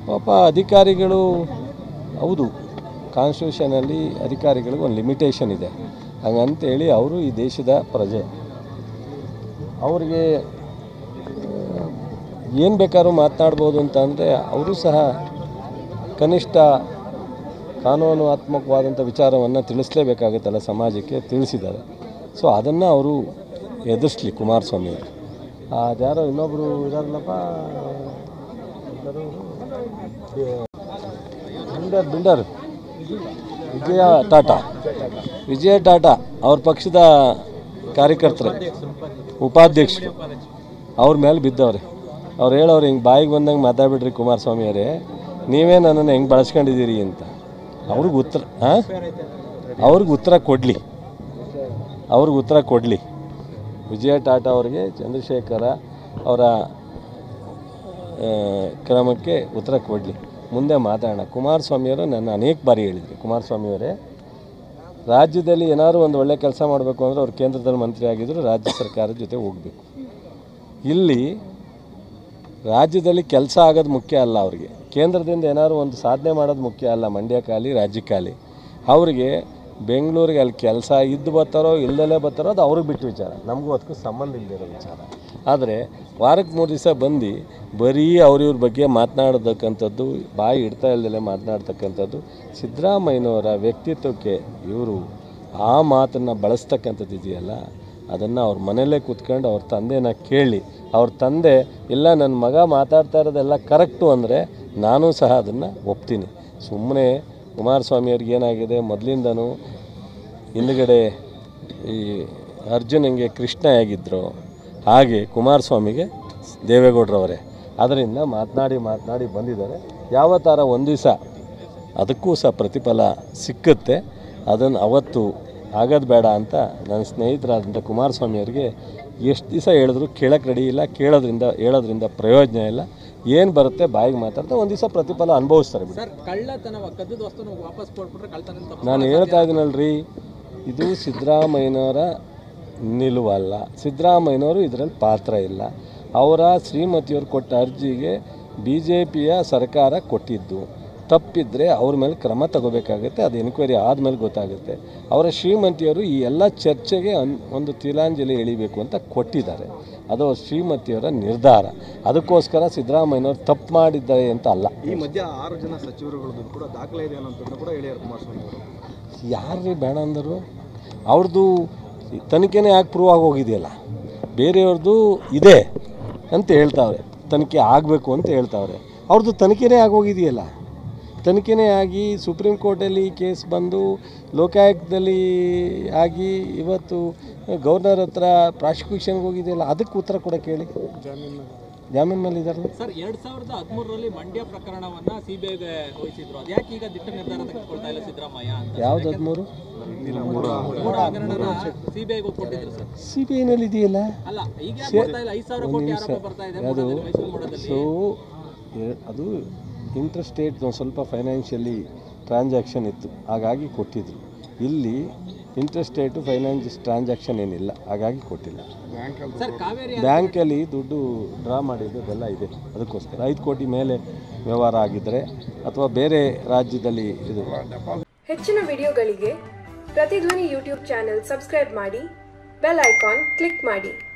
ಪಾಪ ಅಧಿಕಾರಿಗಳು ಹೌದು ಕಾನ್ಸ್ಟಿಟ್ಯೂಷನಲ್ಲಿ ಅಧಿಕಾರಿಗಳಿಗೆ ಒಂದು ಲಿಮಿಟೇಷನ್ ಇದೆ ಹಂಗಂತೇಳಿ ಅವರು ಈ ದೇಶದ ಪ್ರಜೆ ಅವ್ರಿಗೆ ಏನು ಬೇಕಾದ್ರೂ ಮಾತನಾಡ್ಬೋದು ಅಂತ ಅಂದರೆ ಅವರು ಸಹ ಕನಿಷ್ಠ ಕಾನೂನಾತ್ಮಕವಾದಂಥ ವಿಚಾರವನ್ನು ತಿಳಿಸ್ಲೇಬೇಕಾಗುತ್ತಲ್ಲ ಸಮಾಜಕ್ಕೆ ತಿಳಿಸಿದ್ದಾರೆ ಸೊ ಅದನ್ನು ಅವರು ಎದುರಿಸ್ಲಿ ಕುಮಾರಸ್ವಾಮಿ ಅವರು ಅದ್ಯಾರೋ ಇನ್ನೊಬ್ಬರು ಇದಾರಲ್ಲಪ್ಪ ಯಾರು? ಬಿಲ್ಡರ್ ಬಿಲ್ಡರ್ ವಿಜಯ ಟಾಟಾ ವಿಜಯ ಟಾಟಾ ಅವ್ರ ಪಕ್ಷದ ಕಾರ್ಯಕರ್ತರು ಉಪಾಧ್ಯಕ್ಷರು ಅವ್ರ ಮೇಲೆ ಬಿದ್ದವ್ರೆ ಅವ್ರು ಹೇಳೋರು ಹಿಂಗೆ ಬಾಯಿಗೆ ಬಂದಂಗೆ ಮಾತಾಡ್ಬಿಟ್ರಿ ಕುಮಾರಸ್ವಾಮಿ ಅವರೇ ನೀವೇ ನನ್ನನ್ನು ಹೆಂಗೆ ಬಳಸ್ಕೊಂಡಿದ್ದೀರಿ ಅಂತ ಅವ್ರಿಗೆ ಉತ್ತರ ಹಾಂ ಅವ್ರಿಗೆ ಉತ್ತರ ಕೊಡಲಿ ಅವ್ರಿಗೆ ಉತ್ತರ ಕೊಡಲಿ ವಿಜಯ ಟಾಟಾ ಅವರಿಗೆ ಚಂದ್ರಶೇಖರ ಅವರ ಆ, ಕ್ರಮಕ್ಕೆ ಉತ್ತರ ಕೊಡಲಿ ಮುಂದೆ ಮಾತಾಡೋಣ ಕುಮಾರಸ್ವಾಮಿಯವರು ನನ್ನ ಅನೇಕ ಬಾರಿ ಹೇಳಿದರು ಕುಮಾರಸ್ವಾಮಿಯವರೇ ರಾಜ್ಯದಲ್ಲಿ ಏನಾದರೂ ಒಂದು ಒಳ್ಳೆ ಕೆಲಸ ಮಾಡಬೇಕು ಅಂದರೆ ಅವ್ರು ಕೇಂದ್ರದಲ್ಲಿ ಮಂತ್ರಿ ಆಗಿದ್ದರು ರಾಜ್ಯ ಸರ್ಕಾರದ ಜೊತೆ ಹೋಗಬೇಕು ಇಲ್ಲಿ ರಾಜ್ಯದಲ್ಲಿ ಕೆಲಸ ಆಗೋದು ಮುಖ್ಯ ಅಲ್ಲ ಅವ್ರಿಗೆ ಕೇಂದ್ರದಿಂದ ಏನಾದ್ರು ಒಂದು ಸಾಧನೆ ಮಾಡೋದು ಮುಖ್ಯ ಅಲ್ಲ ಮಂಡ್ಯಕ್ಕಾಗಲಿ ರಾಜ್ಯಕ್ಕಾಗಲಿ ಅವ್ರಿಗೆ ಬೆಂಗಳೂರಿಗೆ ಅಲ್ಲಿ ಕೆಲಸ ಇದ್ದು ಬರ್ತಾರೋ ಇಲ್ದಲೇ ಬರ್ತಾರೋ ಅದು ಅವ್ರಿಗೆ ಬಿಟ್ಟು ವಿಚಾರ ನಮಗೂ ಅದಕ್ಕೂ ಸಂಬಂಧ ಇಲ್ಲದಿರೋ ವಿಚಾರ ಆದರೆ ವಾರಕ್ಕೆ ಮೂರು ದಿವಸ ಬಂದು ಬರೀ ಅವ್ರಿವ್ರ ಬಗ್ಗೆ ಮಾತನಾಡತಕ್ಕಂಥದ್ದು ಬಾಯಿ ಇಡ್ತಾ ಇಲ್ದಲೇ ಮಾತನಾಡ್ತಕ್ಕಂಥದ್ದು ಸಿದ್ದರಾಮಯ್ಯನವರ ವ್ಯಕ್ತಿತ್ವಕ್ಕೆ ಇವರು ಆ ಮಾತನ್ನು ಬಳಸ್ತಕ್ಕಂಥದ್ದು ಇದೆಯಲ್ಲ ಅದನ್ನು ಅವ್ರ ಮನೆಯಲ್ಲೇ ಕೂತ್ಕೊಂಡು ಅವ್ರ ತಂದೆನ ಕೇಳಿ ಅವ್ರ ತಂದೆ ಇಲ್ಲ ನನ್ನ ಮಗ ಮಾತಾಡ್ತಾ ಇರೋದೆಲ್ಲ ಕರೆಕ್ಟು ಅಂದರೆ ನಾನು ಸಹ ಅದನ್ನು ಒಪ್ತೀನಿ ಸುಮ್ಮನೆ ಕುಮಾರಸ್ವಾಮಿಯವ್ರಿಗೆ ಏನಾಗಿದೆ ಮೊದಲಿಂದನೂ ಹಿಂದ್ಗಡೆ ಈ ಅರ್ಜುನಂಗೆ ಕೃಷ್ಣ ಹೇಗಿದ್ರು ಹಾಗೆ ಕುಮಾರಸ್ವಾಮಿಗೆ ದೇವೇಗೌಡರವರೇ ಅದರಿಂದ ಮಾತನಾಡಿ ಮಾತನಾಡಿ ಬಂದಿದ್ದಾರೆ ಯಾವ ಥರ ಒಂದು ದಿವಸ ಅದಕ್ಕೂ ಸಹ ಪ್ರತಿಫಲ ಸಿಕ್ಕುತ್ತೆ ಅದನ್ನು ಅವತ್ತು ಆಗೋದು ಬೇಡ ಅಂತ ನನ್ನ ಸ್ನೇಹಿತರಾದಂಥ ಕುಮಾರಸ್ವಾಮಿ ಅವರಿಗೆ ಎಷ್ಟು ದಿವಸ ಹೇಳಿದ್ರು ಕೇಳಕ್ಕೆ ರೆಡಿ ಇಲ್ಲ ಕೇಳೋದ್ರಿಂದ ಹೇಳೋದ್ರಿಂದ ಪ್ರಯೋಜನ ಇಲ್ಲ ಏನು ಬರುತ್ತೆ ಬಾಯಿಗೆ ಮಾತಾಡ್ತಾ ಒಂದು ದಿವಸ ಪ್ರತಿಫಲ ಅನುಭವಿಸ್ತಾರೆ ಬಿಡಿ ಸರ್ ಕಳ್ಳತನ ಕದ್ದದ ವಸ್ತುನ ವಾಪಸ್ ಕೊಟ್ಬಿಟ್ರೆ ಕಳ್ಳತನ ತಪ್ಪು ನಾನು ಹೇಳ್ತಾ ಇದ್ದೀನಲ್ರಿ ಇದು ಸಿದ್ದರಾಮಯ್ಯನವರ ನಿಲುವಲ್ಲ ಸಿದ್ದರಾಮಯ್ಯನವರು ಇದರಲ್ಲಿ ಪಾತ್ರ ಇಲ್ಲ ಅವರ ಶ್ರೀಮತಿಯವರು ಕೊಟ್ಟ ಅರ್ಜಿಗೆ ಬಿ ಜೆ ಪಿಯ ಸರ್ಕಾರ ಕೊಟ್ಟಿದ್ದು ತಪ್ಪಿದ್ರೆ ಅವ್ರ ಮೇಲೆ ಕ್ರಮ ತಗೋಬೇಕಾಗುತ್ತೆ ಅದು ಎನ್ಕ್ವೈರಿ ಆದಮೇಲೆ ಗೊತ್ತಾಗುತ್ತೆ ಅವರ ಶ್ರೀಮತಿಯವರು ಈ ಎಲ್ಲ ಚರ್ಚೆಗೆ ಅನ್ ಒಂದು ತಿಲಾಂಜಲಿ ಎಳಿಬೇಕು ಅಂತ ಕೊಟ್ಟಿದ್ದಾರೆ ಅದು ಅವ್ರ ಶ್ರೀಮತಿಯವರ ನಿರ್ಧಾರ ಅದಕ್ಕೋಸ್ಕರ ಸಿದ್ದರಾಮಯ್ಯನವರು ತಪ್ಪು ಮಾಡಿದ್ದಾರೆ ಅಂತ ಅಲ್ಲ ಈ ಮಧ್ಯ ಆರು ಜನ ಸಚಿವರುಗಳದ್ದು ಕೂಡ ದಾಖಲೆ ಇದೆ ಅನ್ನೋಂಥದ್ದು ಕೂಡ ಹೇಳ್ಯಾರ ಕುಮಾರಸ್ವಾಮಿ ಅವರು ಯಾರ್ರೀ ಬೇಡ ಅಂದರು ಅವ್ರದ್ದು ತನಿಖೆನೇ ಯಾಕೆ ಪ್ರೂವ್ ಆಗಿ ಹೋಗಿದೆಯಲ್ಲ ಬೇರೆಯವ್ರದ್ದು ಇದೆ ಅಂತ ಹೇಳ್ತಾವ್ರೆ ತನಿಖೆ ಆಗಬೇಕು ಅಂತ ಹೇಳ್ತಾವ್ರೆ ಅವ್ರದ್ದು ತನಿಖೆನೇ ಆಗೋಗಿದೆಯಲ್ಲ ತನಿಖೆನೇ ಆಗಿ ಸುಪ್ರೀಂ ಕೋರ್ಟಲ್ಲಿ ಕೇಸ್ ಬಂದು ಲೋಕಾಯುಕ್ತದಲ್ಲಿ ಆಗಿ ಇವತ್ತು ಗವರ್ನರ್ ಹತ್ರ ಪ್ರಾಸಿಕ್ಯೂಷನ್ಗೆ ಹೋಗಿದೆಯಲ್ಲ ಅದಕ್ಕೆ ಉತ್ತರ ಕೊಡೋಕೆ ಹೇಳಿ ಜಾಮೀನು ಮೇಲೆ ಇದಾರಲ್ಲ ಸರ್ ಎರಡ್ ಸಾವಿರದ ಹದಿಮೂರರಲ್ಲಿ ಮಂಡ್ಯ ಪ್ರಕರಣವನ್ನ ಸಿಬಿಐಗೆ ವಹಿಸಿದ್ರು ಅದ್ಯಾಕೆ ಈಗ ದಿಟ್ಟ ನಿರ್ಧಾರ ತೆಗೆದುಕೊಳ್ತಾ ಇಲ್ಲ ಸಿದ್ದರಾಮಯ್ಯ ಅಂತ ಯಾವ್ದು ಹದಿಮೂರು ಮೂಡ ಹಗರಣನ ಸಿಬಿಐಗೆ ಕೊಟ್ಟಿದ್ರು ಸರ್ ಸಿ ಬಿ ಐನಲ್ಲಿ ಇದೆಯಲ್ಲ ಅಲ್ಲ ಈಗ ಯಾಕೆ ಕೊಡ್ತಾ ಇಲ್ಲ ಐದು ಸಾವಿರ ಕೋಟಿ ಆರೋಪ ಬರ್ತಾ ಇದೆ ಅದು ಮೂಡದಲ್ಲಿ, ಮೈಸೂರು ಮೂಡದಲ್ಲಿ ಸೊ ಅದು ಇಂಟರ್ ಸ್ಟೇಟ್ ಒಂದು ಸ್ವಲ್ಪ ಫೈನಾನ್ಷಿಯಲಿ ಟ್ರಾನ್ಸಾಕ್ಷನ್ ಇತ್ತು ಹಾಗಾಗಿ ಕೊಟ್ಟಿದ್ರು ಇಲ್ಲಿ ಇಂಟರ್ ಸ್ಟೇಟು ಫೈನಾನ್ಸ್ ಟ್ರಾನ್ಸಾಕ್ಷನ್ ಏನಿಲ್ಲ ಹಾಗಾಗಿ ಕೊಟ್ಟಿಲ್ಲ ಸರ್ ಕಾವೇರಿ ಬ್ಯಾಂಕಲ್ಲಿ ದುಡ್ಡು ಡ್ರಾ ಮಾಡಿದ್ದು ಅದೆಲ್ಲ ಇದೆ ಅದಕ್ಕೋಸ್ಕರ ಐದು ಕೋಟಿ ಮೇಲೆ ವ್ಯವಹಾರ ಆಗಿದ್ದರೆ ಅಥವಾ ಬೇರೆ ರಾಜ್ಯದಲ್ಲಿ ಇದು ಹೆಚ್ಚಿನ ವಿಡಿಯೋಗಳಿಗೆ ಪ್ರತಿಧ್ವನಿ ಯೂಟ್ಯೂಬ್ ಚಾನೆಲ್ ಸಬ್ಸ್ಕ್ರೈಬ್ ಮಾಡಿ ಬೆಲ್ ಐಕಾನ್ ಕ್ಲಿಕ್ ಮಾಡಿ